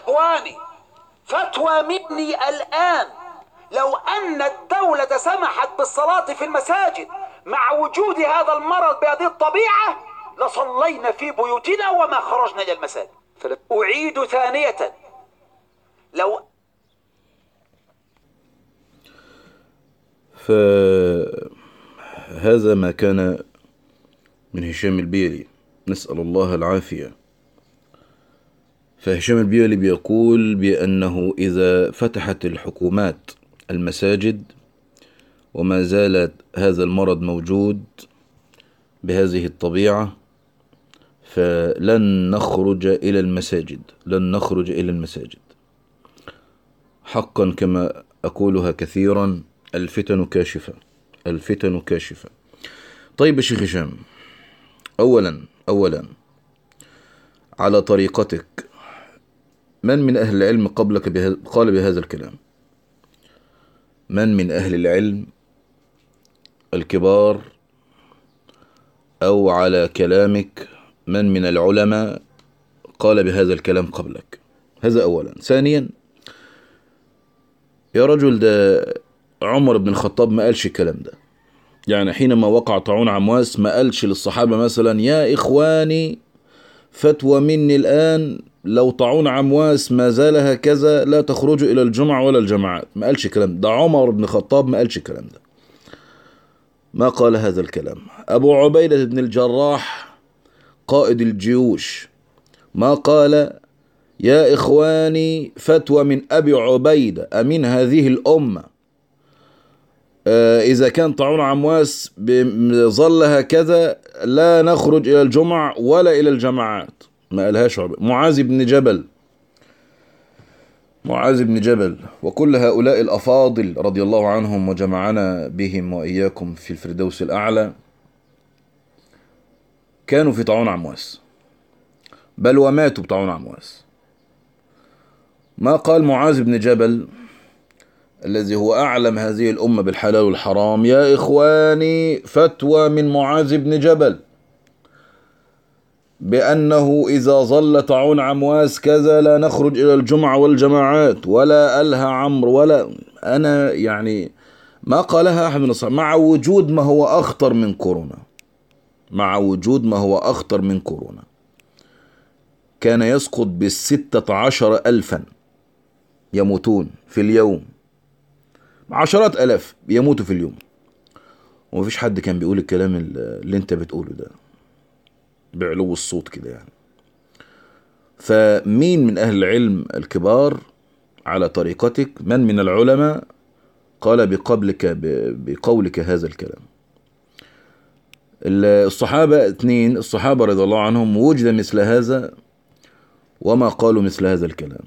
إخواني فتوى مني الآن لو أن الدولة سمحت بالصلاة في المساجد مع وجود هذا المرض بهذه الطبيعة لصلينا في بيوتنا وما خرجنا إلى المساجد أعيد ثانية لو فهذا ما كان من هشام البيلي نسأل الله العافية فهشام البيلي بيقول بأنه إذا فتحت الحكومات المساجد وما زال هذا المرض موجود بهذه الطبيعة فلن نخرج إلى المساجد لن نخرج إلى المساجد حقا كما أقولها كثيرا الفتن كاشفة الفتن كاشفة طيب يا شيخ هشام أولا أولا على طريقتك من من أهل العلم قبلك بها قال بهذا الكلام من من أهل العلم الكبار أو على كلامك من من العلماء قال بهذا الكلام قبلك هذا أولا ثانيا يا رجل ده عمر بن الخطاب ما قالش الكلام ده يعني حينما وقع طاعون عمواس ما قالش للصحابة مثلا يا إخواني فتوى مني الآن لو طاعون عمواس ما زال هكذا لا تخرجوا إلى الجمعة ولا الجماعات ما قالش الكلام ده عمر بن الخطاب ما قالش الكلام ده ما قال هذا الكلام أبو عبيدة بن الجراح قائد الجيوش ما قال يا إخواني فتوى من أبي عبيدة أمين هذه الأمة إذا كان طاعون عمواس ظل هكذا لا نخرج إلى الجمع ولا إلى الجماعات ما قالهاش عبيد معاذ بن جبل معاذ بن جبل وكل هؤلاء الأفاضل رضي الله عنهم وجمعنا بهم وإياكم في الفردوس الأعلى كانوا في طاعون عمواس بل وماتوا بطاعون عمواس ما قال معاذ بن جبل الذي هو أعلم هذه الأمة بالحلال والحرام يا إخواني فتوى من معاذ بن جبل بأنه إذا ظل طاعون عمواس كذا لا نخرج إلى الجمعة والجماعات ولا ألها عمرو ولا أنا يعني ما قالها أحد من الصحابة مع وجود ما هو أخطر من كورونا مع وجود ما هو أخطر من كورونا كان يسقط بالستة عشر ألفا يموتون في اليوم عشرات ألاف يموتوا في اليوم ومفيش حد كان بيقول الكلام اللي انت بتقوله ده بعلو الصوت كده يعني فمين من أهل العلم الكبار على طريقتك من من العلماء قال بقبلك بقولك هذا الكلام الصحابة اثنين الصحابة رضي الله عنهم وجد مثل هذا وما قالوا مثل هذا الكلام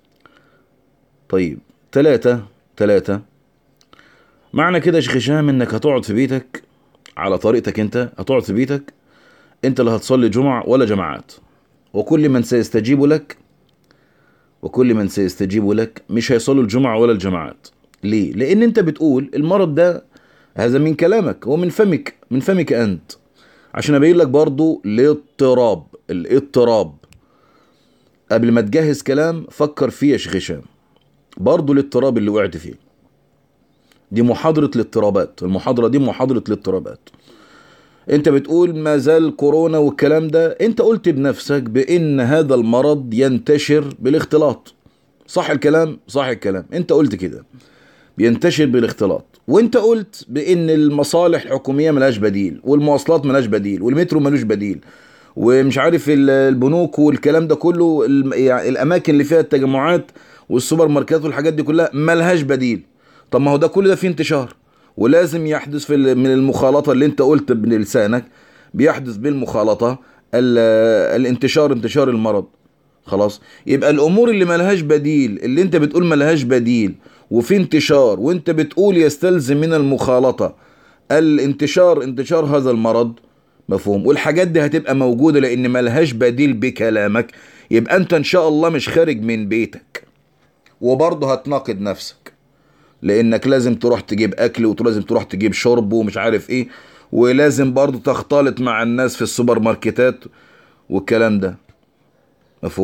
طيب ثلاثة ثلاثة معنى كده يا شيخ هشام انك هتقعد في بيتك على طريقتك انت هتقعد في بيتك انت لا هتصلي جمعة ولا جماعات وكل من سيستجيب لك وكل من سيستجيب لك مش هيصلوا الجمعة ولا الجماعات ليه؟ لأن أنت بتقول المرض ده هذا من كلامك هو من فمك من فمك أنت عشان أبين لك برضو الاضطراب الاضطراب قبل ما تجهز كلام فكر فيه يا شيخ هشام برضو الاضطراب اللي وقعت فيه دي محاضرة الاضطرابات المحاضرة دي محاضرة الاضطرابات انت بتقول ما زال كورونا والكلام ده انت قلت بنفسك بان هذا المرض ينتشر بالاختلاط صح الكلام صح الكلام انت قلت كده بينتشر بالاختلاط وانت قلت بان المصالح الحكومية ملهاش بديل والمواصلات ملهاش بديل والمترو ملوش بديل ومش عارف البنوك والكلام ده كله يعني الاماكن اللي فيها التجمعات والسوبر ماركتات والحاجات دي كلها ملهاش بديل طب ما هو ده كل ده فيه انتشار ولازم يحدث في من المخالطة اللي انت قلت بلسانك بيحدث بالمخالطة الانتشار انتشار المرض خلاص يبقى الامور اللي ملهاش بديل اللي انت بتقول ملهاش بديل وفي انتشار وانت بتقول يستلزم من المخالطة الانتشار انتشار هذا المرض مفهوم والحاجات دي هتبقى موجودة لان ملهاش بديل بكلامك يبقى انت ان شاء الله مش خارج من بيتك وبرضه هتناقض نفسك لانك لازم تروح تجيب اكل ولازم تروح تجيب شرب ومش عارف ايه ولازم برضه تختلط مع الناس في السوبر ماركتات والكلام ده مفهوم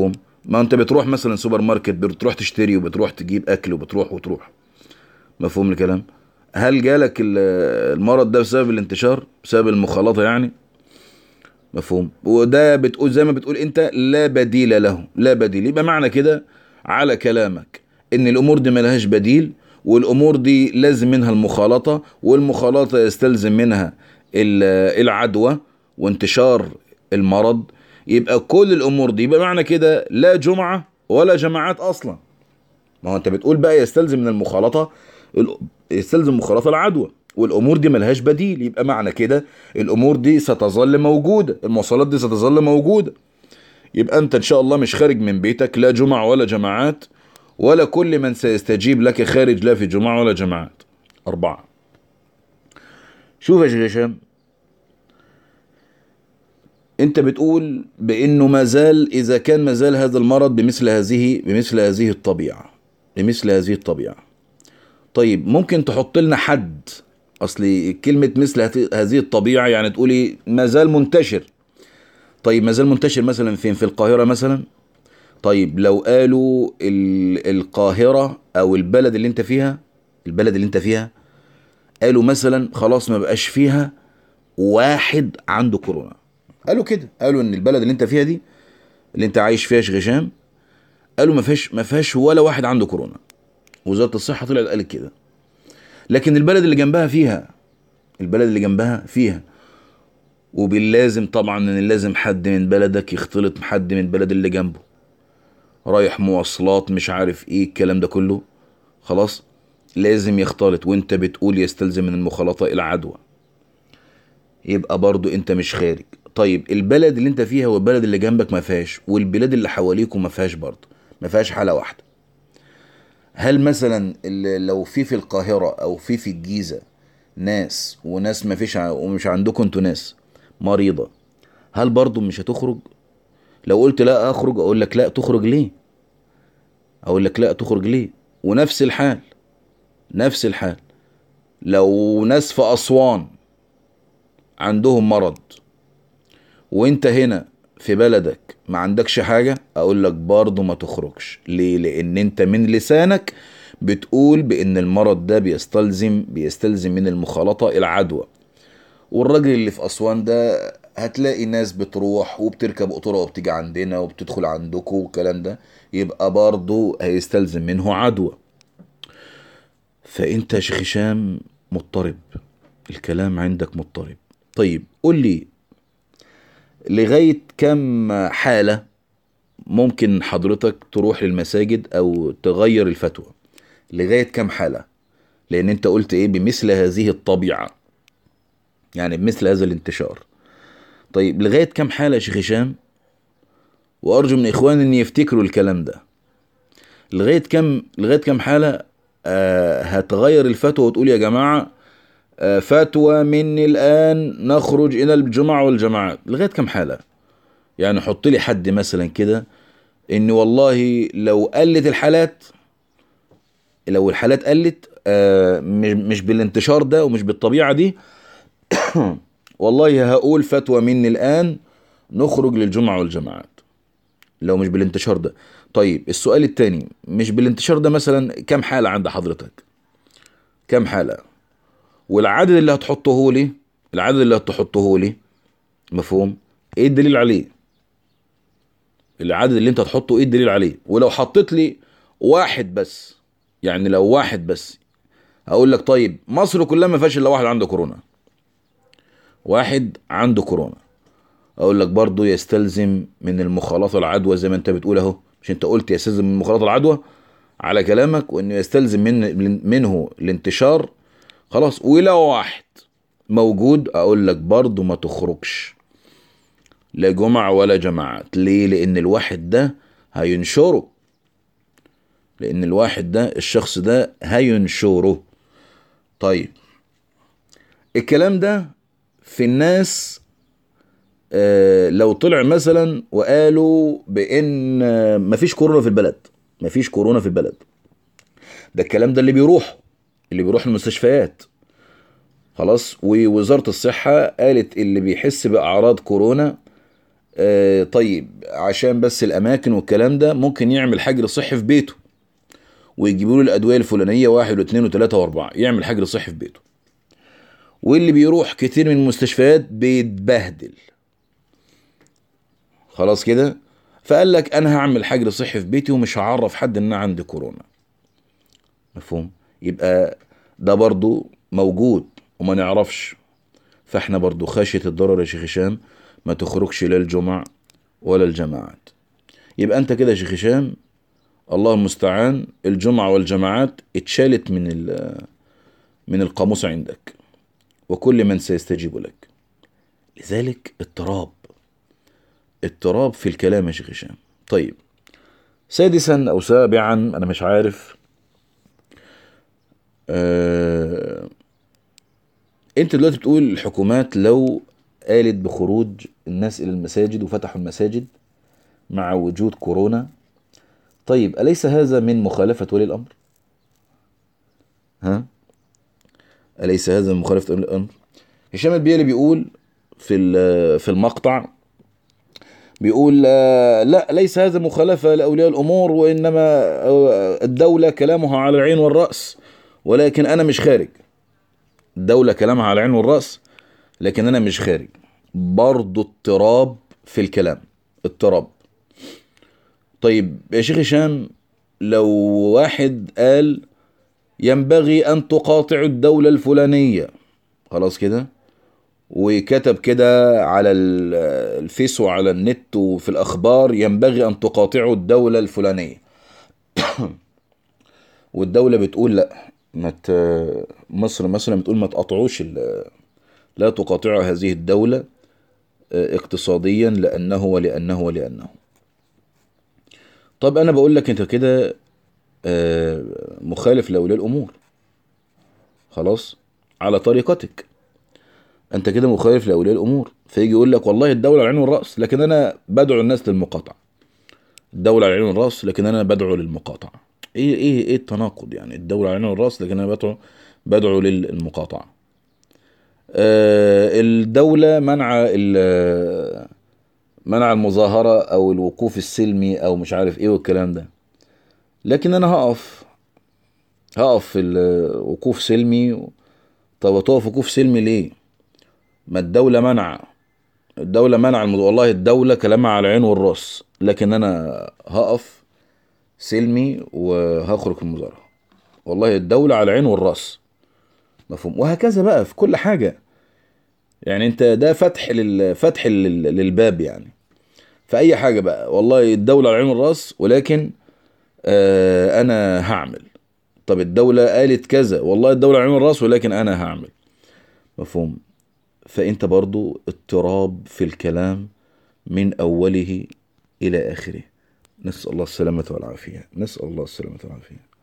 ما انت بتروح مثلا سوبر ماركت بتروح تشتري وبتروح تجيب اكل وبتروح وتروح مفهوم الكلام هل جالك ال- المرض ده بسبب الانتشار بسبب المخالطة يعني مفهوم وده بتقول زي ما بتقول انت لا بديل له لا بديل يبقى معنى كده على كلامك ان الامور دي ملهاش بديل والامور دي لازم منها المخالطة والمخالطة يستلزم منها ال- العدوى وانتشار المرض يبقى كل الامور دي يبقى معنى كده لا جمعة ولا جماعات اصلا ما هو انت بتقول بقى يستلزم من المخالطة ال- يستلزم مخالطة العدوى والامور دي ملهاش بديل يبقى معنى كده الامور دي ستظل موجودة المواصلات دي ستظل موجودة يبقى انت ان شاء الله مش خارج من بيتك لا جمع ولا جماعات ولا كل من سيستجيب لك خارج لا في جمعة ولا جماعات أربعة شوف يا شيخ هشام انت بتقول بانه ما زال اذا كان ما زال هذا المرض بمثل هذه بمثل هذه الطبيعة بمثل هذه الطبيعة طيب ممكن تحط لنا حد اصل كلمة مثل هت- هذه الطبيعة يعني تقولي ما زال منتشر طيب ما زال منتشر مثلا فين في القاهرة مثلا طيب لو قالوا ال- القاهرة او البلد اللي انت فيها البلد اللي انت فيها قالوا مثلا خلاص ما بقاش فيها واحد عنده كورونا قالوا كده قالوا ان البلد اللي انت فيها دي اللي انت عايش فيها يا شيخ هشام قالوا ما فيهاش ما فيهاش ولا واحد عنده كورونا وزارة الصحة طلعت قالت كده لكن البلد اللي جنبها فيها البلد اللي جنبها فيها وباللازم طبعا ان لازم حد من بلدك يختلط بحد من البلد اللي جنبه رايح مواصلات مش عارف ايه الكلام ده كله خلاص لازم يختلط وانت بتقول يستلزم من المخالطة العدوى يبقى برضو انت مش خارج طيب البلد اللي انت فيها والبلد اللي جنبك ما فيهاش والبلاد اللي حواليكوا ما فيهاش برضو ما فيهاش حالة واحدة هل مثلا اللي لو في في القاهرة او في في الجيزة ناس وناس ما فيش ع- ومش عندكم انتوا ناس مريضة هل برضو مش هتخرج لو قلت لا اخرج اقول لك لا تخرج ليه اقول لك لا تخرج ليه ونفس الحال نفس الحال لو ناس في اسوان عندهم مرض وانت هنا في بلدك ما عندكش حاجة اقول لك برضه ما تخرجش ليه لان انت من لسانك بتقول بان المرض ده بيستلزم بيستلزم من المخالطة العدوى والراجل اللي في اسوان ده هتلاقي ناس بتروح وبتركب قطورة وبتيجي عندنا وبتدخل عندكم والكلام ده يبقى برضه هيستلزم منه عدوى فانت يا شيخ هشام مضطرب الكلام عندك مضطرب طيب قول لي لغاية كم حالة ممكن حضرتك تروح للمساجد او تغير الفتوى لغاية كم حالة لان انت قلت ايه بمثل هذه الطبيعة يعني بمثل هذا الانتشار طيب لغاية كم حالة يا شيخ هشام وارجو من اخواني ان يفتكروا الكلام ده لغاية كم لغاية كم حالة آه هتغير الفتوى وتقول يا جماعة آه فتوى مني الآن نخرج إلى الجمع والجماعات لغاية كم حالة يعني حط لي حد مثلا كده إن والله لو قلت الحالات لو الحالات قلت آه مش مش بالانتشار ده ومش بالطبيعة دي والله هقول فتوى مني الآن نخرج للجمعة والجماعات لو مش بالانتشار ده طيب السؤال التاني مش بالانتشار ده مثلا كم حالة عند حضرتك كم حالة والعدد اللي هتحطه لي العدد اللي هتحطه لي مفهوم ايه الدليل عليه العدد اللي انت هتحطه ايه الدليل عليه ولو حطيت لي واحد بس يعني لو واحد بس هقول لك طيب مصر كلها ما فيهاش الا واحد عنده كورونا واحد عنده كورونا اقول لك برضو يستلزم من المخالطة العدوى زي ما انت بتقول اهو مش انت قلت يستلزم من المخالطة العدوى على كلامك وانه يستلزم من منه الانتشار خلاص ولو واحد موجود اقول لك برضو ما تخرجش لا جمع ولا جماعات ليه لان الواحد ده هينشره لان الواحد ده الشخص ده هينشره طيب الكلام ده في الناس آه لو طلع مثلا وقالوا بان آه مفيش كورونا في البلد مفيش كورونا في البلد ده الكلام ده اللي بيروح اللي بيروح المستشفيات خلاص ووزارة الصحة قالت اللي بيحس بأعراض كورونا آه طيب عشان بس الاماكن والكلام ده ممكن يعمل حجر صحي في بيته ويجيبوا له الادويه الفلانيه واحد واثنين وثلاثه واربعه يعمل حجر صحي في بيته واللي بيروح كتير من المستشفيات بيتبهدل خلاص كده فقال لك انا هعمل حجر صحي في بيتي ومش هعرف حد ان انا عندي كورونا مفهوم يبقى ده برضو موجود وما نعرفش فاحنا برضو خشية الضرر يا شيخ هشام ما تخرجش لا الجمع ولا الجماعات يبقى انت كده يا شيخ هشام الله المستعان الجمعة والجماعات اتشالت من ال- من القاموس عندك وكل من سيستجيب لك لذلك اضطراب اضطراب في الكلام يا شيخ هشام طيب سادسا او سابعا انا مش عارف آه انت دلوقتي بتقول الحكومات لو قالت بخروج الناس الى المساجد وفتحوا المساجد مع وجود كورونا طيب أليس هذا من مخالفة ولي الأمر؟ ها؟ أليس هذا من مخالفة ولي الأمر؟ هشام البيالي بيقول في ال- في المقطع بيقول آه، لا ليس هذا مخالفة لأولياء الأمور وإنما آه، الدولة كلامها على العين والرأس ولكن أنا مش خارج الدولة كلامها على العين والرأس لكن أنا مش خارج برضو اضطراب في الكلام اضطراب طيب يا شيخ هشام لو واحد قال ينبغي أن تقاطع الدولة الفلانية خلاص كده وكتب كده على ال- الفيس وعلى النت وفي الأخبار ينبغي أن تقاطعوا الدولة الفلانية والدولة بتقول لا ما ت- مصر مثلا بتقول ما تقاطعوش ال- لا تقاطعوا هذه الدولة آه، اقتصاديا لأنه ولأنه ولأنه طب أنا بقول لك أنت كده آه، مخالف لأولياء الأمور خلاص على طريقتك أنت كده مخالف لأولياء الأمور فيجي يقول لك والله الدولة على العين والرأس لكن أنا بدعو الناس للمقاطعة الدولة على العين والرأس لكن أنا بدعو للمقاطعة إيه إيه إيه التناقض يعني الدولة على العين والرأس لكن أنا بدعو بدعو للمقاطعة آه، الدولة منع ال- منع المظاهرة أو الوقوف السلمي أو مش عارف إيه والكلام ده لكن أنا هقف هقف في الوقوف سلمي طب هتقف وقوف سلمي ليه؟ ما الدولة منع الدولة منع الموضوع والله الدولة كلامها على العين والراس لكن أنا هقف سلمي وهخرج المظاهرة والله الدولة على العين والراس مفهوم وهكذا بقى في كل حاجة يعني انت ده فتح لل... فتح لل... للباب يعني في اي حاجة بقى والله الدولة على العين والراس ولكن آه انا هعمل طب الدولة قالت كذا والله الدولة على العين والراس ولكن انا هعمل مفهوم فانت برضو اضطراب في الكلام من اوله الى اخره نسأل الله السلامة والعافية نسأل الله السلامة والعافية